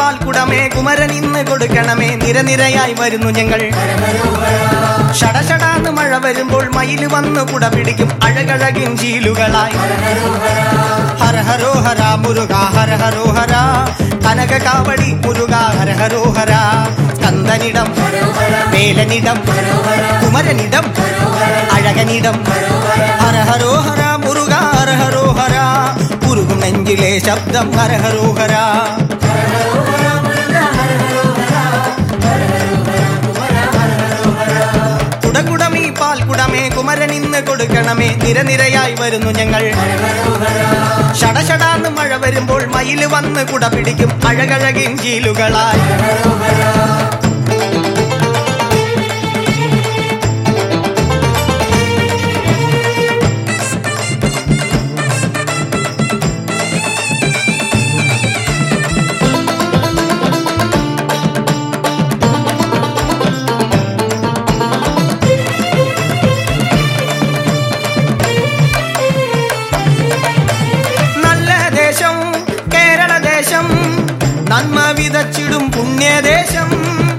പാൽക്കുടമേ കുമരൻ ഇന്ന് കൊടുക്കണമേ നിരനിരയായി വരുന്നു ഞങ്ങൾ ഷടഷടാന്ന് മഴ വരുമ്പോൾ മയിൽ വന്ന് കുട പിടിക്കും അഴകഴകിൻ ചീലുകളായി ഹര ഹരോ ഹര മുരുക ഹര ഹരോ ഹര കനക കാവടി മുരുക ഹര ഹരോ ഹര സ്കന്ദനിടം വേലനിടം കുമരനിടം അഴകനിടം ഹര ഹരോ ഹര മുരുക ഹര ഹരോ ഹര കുരുകും നെഞ്ചിലെ ശബ്ദം ഹര ഹരോ ഹര കുടകുടമീ പാൽക്കുടമേ കുമരൻ ഇന്ന് കൊടുക്കണമേ നിരനിരയായി വരുന്നു ഞങ്ങൾ ഷടഷടാന്ന് മഴ വരുമ്പോൾ മയിൽ വന്ന് കുട പിടിക്കും അഴകഴകിൻ ചീലുകളായി നല്ല ദേശം കേരള ദേശം നന്മ വിതച്ചിടും പുണ്യദേശം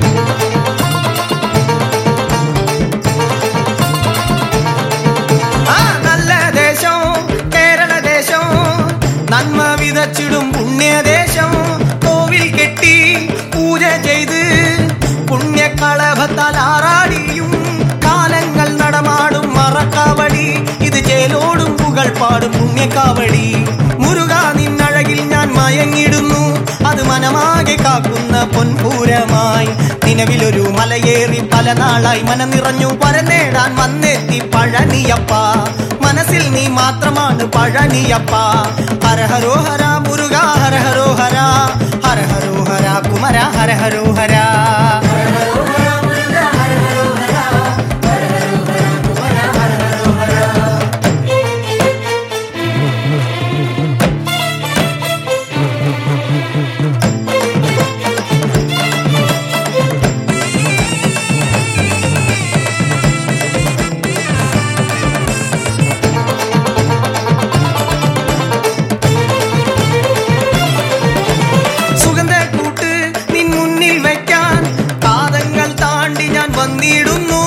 ആ നല്ല ദേശം കേരള ദേശം നന്മ വിതച്ചിടും പുണ്യദേശം കോവിൽ കെട്ടി പൂജ ചെയ്ത് പുണ്യകളഭത്താൽ ആറാടിയും കാലങ്ങൾ നടമാടും മറക്കാവടി ഇത് ചേലോടും പുകൾ പാടും പുണ്യക്കാവടി മുരുക നിന്നഴകിൽ ഞാൻ മയങ്ങിടുന്നു അത് മനമാകെ കാക്കുന്ന പൊൻപൂരമായി നിലവിലൊരു മലയേറി പല നാളായി മനം നിറഞ്ഞു വരനേടാൻ വന്നെത്തി പഴനിയപ്പ മനസ്സിൽ നീ മാത്രമാണ് പഴനിയപ്പ ഹരഹരോ ഹര മുരുക ഹരഹരോ ഹര ഹരഹരോ ഹര കുമര ഹരഹരോ ഹര സുഗന്ധ കൂട്ട് നിൻ മുന്നിൽ വെക്കാൻ പാദങ്ങൾ താണ്ടി ഞാൻ വന്നിടുന്നു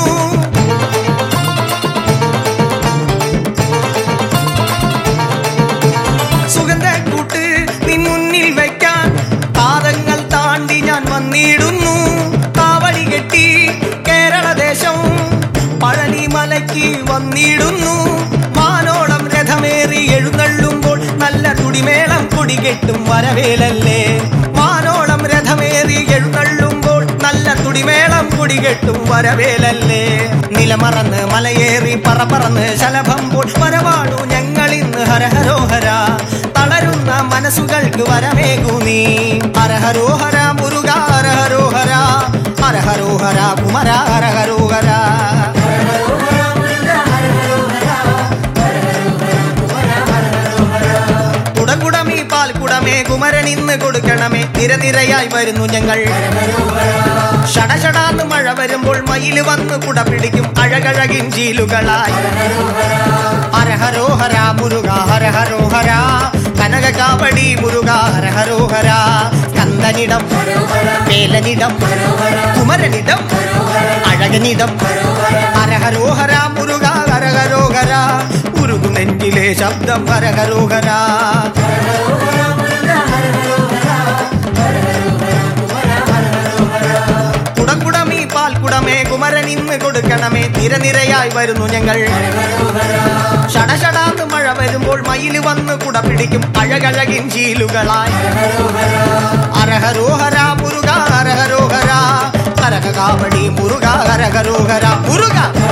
സുഗന്ധ കൂട്ട് നിൻ മുന്നിൽ വെക്കാൻ പാദങ്ങൾ താണ്ടി ഞാൻ വന്നിടുന്നു കാവടി കെട്ടി കേരള ദേശം പഴനി മലയ്ക്ക് വന്നിടുന്നു മാനോളം രഥമേറി എഴുന്നള്ളുമ്പോൾ നല്ല തുടിമേളം കൊടികെട്ടും വരവേലല്ലേ മാനോളം രഥമേറി എഴുന്നള്ളുമ്പോൾ നല്ല തുടിമേളം കൊടികെട്ടും വരവേലല്ലേ നിലമറന്ന് മലയേറി പറപറന്ന് ശലഭമ്പോൾ വരവാടു ഞങ്ങളിന്ന് ഹരഹരോഹര തളരുന്ന മനസ്സുകൾക്ക് വരമേകു നീ ഹരഹരോഹര മുരുക ഹരഹരോഹര ഹരഹരോഹര കുമര ഹരഹരോഹര കുടകുടമീ പാൽക്കുടമേ കുമരൻ ഇന്ന് കൊടുക്കണമേ നിരനിരയായി വരുന്നു ഞങ്ങൾ ഷടഷടാന്ന് മഴ വരുമ്പോൾ മയിൽ വന്ന് കുട പിടിക്കും അഴകഴകിൻ ചീലുകളായി ഹരഹരോഹര മുരുക ഹരഹരോഹര കനക കാവടി മുരുക ഹരഹരോഹര സ്കന്ദനിടം വേലനിടം കുമരനിടം അഴകനിടം ഹരഹരോഹര മുരുക ഹരഹരോഹര ഉരുകു നെഞ്ചിലെ ശബ്ദം ഹരഹരോഹര കുടകുടമീ പാൽക്കുടമേ കുമരൻ ഇന്ന് കൊടുക്കണമേ നിരനിരയായി വരുന്നു ഞങ്ങൾ ഷടഷടാന്ന് മഴ വരുമ്പോൾ മയിൽ വന്ന് കുട പിടിക്കും അഴകഴകിൻ ചീലുകളായി അരഹരോഹര മുരുക ഹരഹരോഹര കരക കാവടി മുരുക ഹരഹരോഹര മുരുക